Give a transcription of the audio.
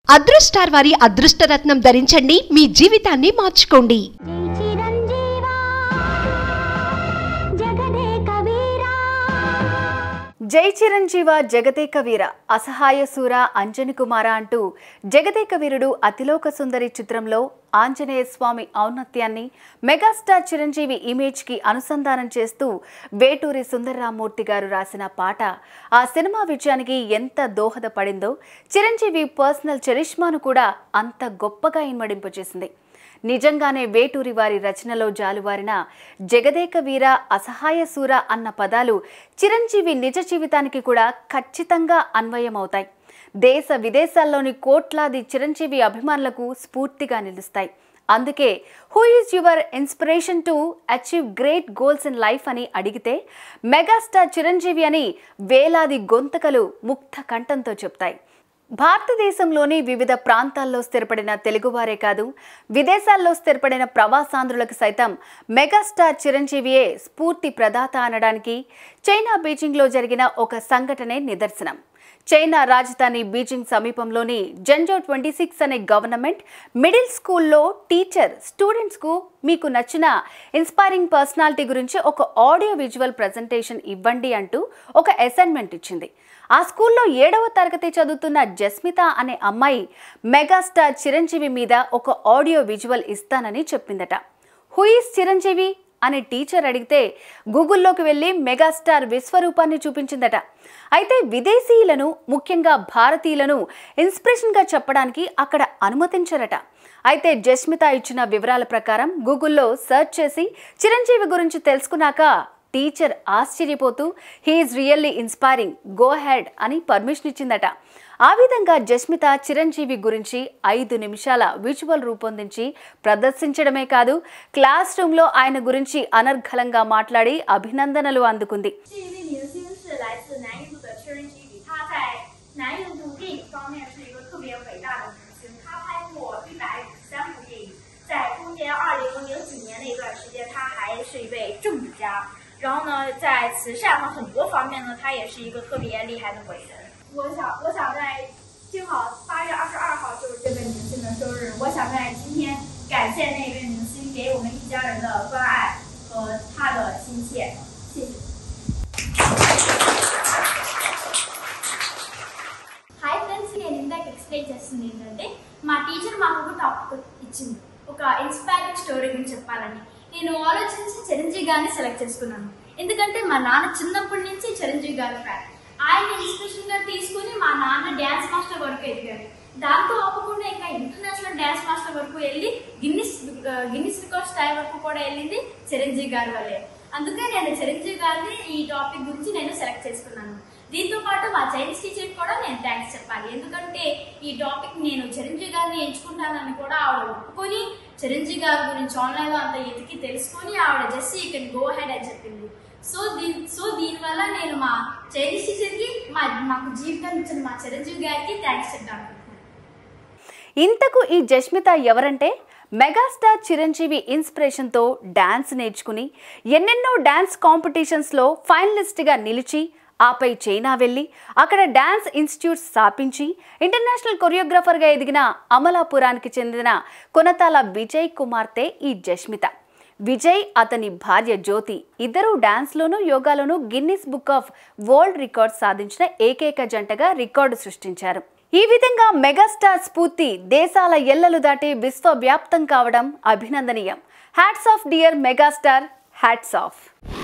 అదృష్టార్ వారి అదృష్టరత్నం ధరించండి మీ జీవితాన్ని మార్చుకోండి జై చిరంజీవా జగదేక వీరా జై చిరంజీవ జగదేక వీర అసహాయ సూర అంజని కుమార అంటూ జగదేక వీరుడు అతిలోక సుందరి చిత్రంలో ఆంజనేయ స్వామి ఔన్నత్యాన్ని మెగాస్టార్ చిరంజీవి ఇమేజ్కి అనుసంధానం చేస్తూ వేటూరి సుందర్రామూర్తి గారు రాసిన పాట ఆ సినిమా విజయానికి ఎంత దోహదపడిందో చిరంజీవి పర్సనల్ చరిష్మాను కూడా అంత గొప్పగా ఇన్మడింపజేసింది నిజంగానే వేటూరి వారి రచనలో జాలువారిన జగదేక వీర అసహాయ సూర అన్న పదాలు చిరంజీవి నిజ జీవితానికి కూడా ఖచ్చితంగా అన్వయమవుతాయి దేశ విదేశాల్లోని కోట్లాది చిరంజీవి అభిమానులకు స్ఫూర్తిగా నిలుస్తాయి అందుకే who is your inspiration to achieve great goals in life అని అడిగితే మెగాస్టార్ చిరంజీవి అని వేలాది గొంతకలు ముక్త కంఠంతో చెప్తాయి భారతదేశంలోని వివిధ ప్రాంతాల్లో స్థిరపడిన తెలుగువారే కాదు విదేశాల్లో స్థిరపడిన ప్రవాసాంధ్రులకు సైతం మెగాస్టార్ చిరంజీవియే స్ఫూర్తి ప్రదాత అనడానికి చైనా బీజింగ్లో జరిగిన ఒక సంఘటనే నిదర్శనం చైనా రాజధాని బీజింగ్ సమీపంలోని జెంజో ట్వంటీ సిక్స్ అనే గవర్నమెంట్ మిడిల్ స్కూల్లో టీచర్ స్టూడెంట్స్కు మీకు నచ్చిన ఇన్స్పైరింగ్ పర్సనాలిటీ గురించి ఒక ఆడియో విజువల్ ప్రజెంటేషన్ ఇవ్వండి అంటూ ఒక అసైన్మెంట్ ఇచ్చింది ఆ స్కూల్లో ఏడవ తరగతి చదువుతున్న జస్మిత అనే అమ్మాయి మెగాస్టార్ చిరంజీవి మీద ఒక ఆడియో విజువల్ ఇస్తానని చెప్పిందట హుయిస్ చిరంజీవి అనే టీచర్ అడిగితే గూగుల్లోకి వెళ్ళి మెగాస్టార్ విశ్వరూపాన్ని చూపించిందట అయితే విదేశీయులను ముఖ్యంగా భారతీయులను ఇన్స్పిరేషన్గా చెప్పడానికి అక్కడ అనుమతించరట అయితే జస్మిత ఇచ్చిన వివరాల ప్రకారం గూగుల్లో సెర్చ్ చేసి చిరంజీవి గురించి తెలుసుకున్నాక టీచర్ ఆశ్చర్యపోతూ he's really inspiring go head అని పర్మిషన్ ఇచ్చిందట ఆ విధంగా జస్మిత చిరంజీవి గురించి ఐదు నిమిషాల విజువల్ రూపొందించి ప్రదర్శించడమే కాదు క్లాస్ రూమ్లో ఆయన గురించి అనర్ఘలంగా మాట్లాడి అభినందనలు అందుకుంది 这一位明星是来自南印度的确认基比，他在南印度电影方面是一个特别伟大的明星，他拍过一百五十三部电影，在中间二零零几年那段时间，他还是一位政治家。然后呢，在慈善和很多方面呢，他也是一个特别厉害的伟人。我想，我想在正好八月二十二号就是这位明星的生日，我想在今天感谢那位明星给我们一家人的关爱和他的心切，谢谢。 హాయ్ ఫ్రెండ్స్ నేను ఇందాక ఎక్స్ప్లెయిన్ చేస్తుంది ఏంటంటే మా టీచర్ మాకు ఒక టాపిక్ ఇచ్చింది ఒక ఇన్స్పైరింగ్ స్టోరీ గురించి చెప్పాలని నేను ఆలోచించి చిరంజీవి గారిని సెలెక్ట్ చేసుకున్నాను ఎందుకంటే మా నాన్న చిన్నప్పటి నుంచి చిరంజీవి గారి ఫ్యాన్ ఆయన ఇన్స్పిరేషన్ గా తీసుకుని మా నాన్న డ్యాన్స్ మాస్టర్ వరకు ఎదిగారు దాంతో ఆపకుండా ఇంకా ఇంటర్నేషనల్ డ్యాన్స్ మాస్టర్ వరకు వెళ్ళి గిన్నిస్ గిన్నిస్ రికార్డ్ స్థాయి వరకు కూడా వెళ్ళింది చిరంజీవి గారి వల్లే అందుకే నేను చిరంజీవి గారిని ఈ టాపిక్ గురించి నేను సెలెక్ట్ చేసుకున్నాను దీంతో పాటు మా చైనీస్ టీచర్ కూడా నేను థ్యాంక్స్ చెప్పాలి ఎందుకంటే ఈ టాపిక్ నేను చిరంజీవి గారిని ఎంచుకుంటానని కూడా ఆవిడ ఒప్పుకొని చిరంజీవి గారి గురించి ఆన్లైన్లో అంత ఎతికి తెలుసుకొని ఆవిడ just you can go head అని చెప్పింది సో దీని సో దీనివల్ల నేను మా చైనీస్ టీచర్కి మా మాకు జీవితాన్ని ఇచ్చిన మా చిరంజీవి గారికి థ్యాంక్స్ చెప్తాను ఇంతకు ఈ జస్మిత ఎవరంటే మెగాస్టార్ చిరంజీవి ఇన్స్పిరేషన్తో డాన్స్ నేర్చుకుని ఎన్నెన్నో డాన్స్ కాంపిటీషన్స్లో ఫైనలిస్ట్గా నిలిచి ఆపై చైనా వెళ్ళి అక్కడ డాన్స్ ఇన్స్టిట్యూట్ స్థాపించి ఇంటర్నేషనల్ కొరియోగ్రాఫర్గా ఎదిగిన అమలాపురానికి చెందిన కొనతాల విజయ్ కుమార్తె ఈ జస్మిత విజయ్ అతని భార్య జ్యోతి ఇద్దరూ డాన్స్లోనూ యోగాలోనూ Guinness book of world record సాధించిన ఏకైక జంటగా రికార్డు సృష్టించారు ఈ విధంగా మెగాస్టార్ స్ఫూర్తి దేశాల ఎల్లలు దాటి విశ్వవ్యాప్తం కావడం అభినందనీయం hats off dear megastar hats of